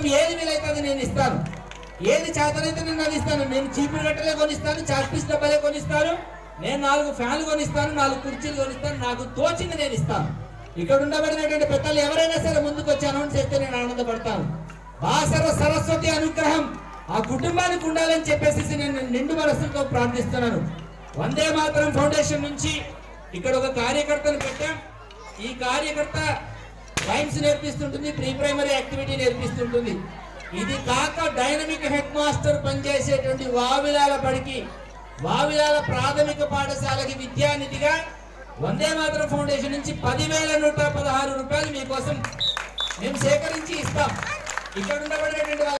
మీకోసం ఏది వీలైతుంది నేను ఇస్తాను ఏది చేతనైతే నేను అది ఇస్తాను నేను చీపురు గట్టలే కొనిస్తాను చాక్పీస్ డబ్బాలే కొనిస్తాను నేను నాలుగు ఫ్యాన్లు కొనిస్తాను నాలుగు కుర్చీలు కొనిస్తాను నాకు తోచింది నేను ఇస్తాను ఇక్కడ ఉండబడినటువంటి పెద్దలు ఎవరైనా సరే ముందుకు వచ్చి అనౌన్స్ చేస్తే నేను ఆనందపడతాను బాసర సరస్వతి అనుగ్రహం ఆ కుటుంబానికి ఉండాలని చెప్పేసి నేను నిండు మనస్సుతో ప్రార్థిస్తున్నాను వందే మాతరం ఫౌండేషన్ నుంచి ఇక్కడ ఒక కార్యకర్తను పెట్టాం ఈ కార్యకర్త రైమ్స్ నేర్పిస్తుంటుంది ప్రీ ప్రైమరీ యాక్టివిటీ నేర్పిస్తుంటుంది ఇది కాక డైనమిక్ హెడ్ మాస్టర్ పనిచేసేటువంటి వావిలాల బడికి వావిలాల ప్రాథమిక పాఠశాలకి విద్యానిధిగా వందే మాతరం ఫౌండేషన్ నుంచి పదివేల నూట పదహారు రూపాయలు మీకోసం మేము సేకరించి ఇస్తాం ఇక్కడ ఉండబడినటువంటి వాళ్ళ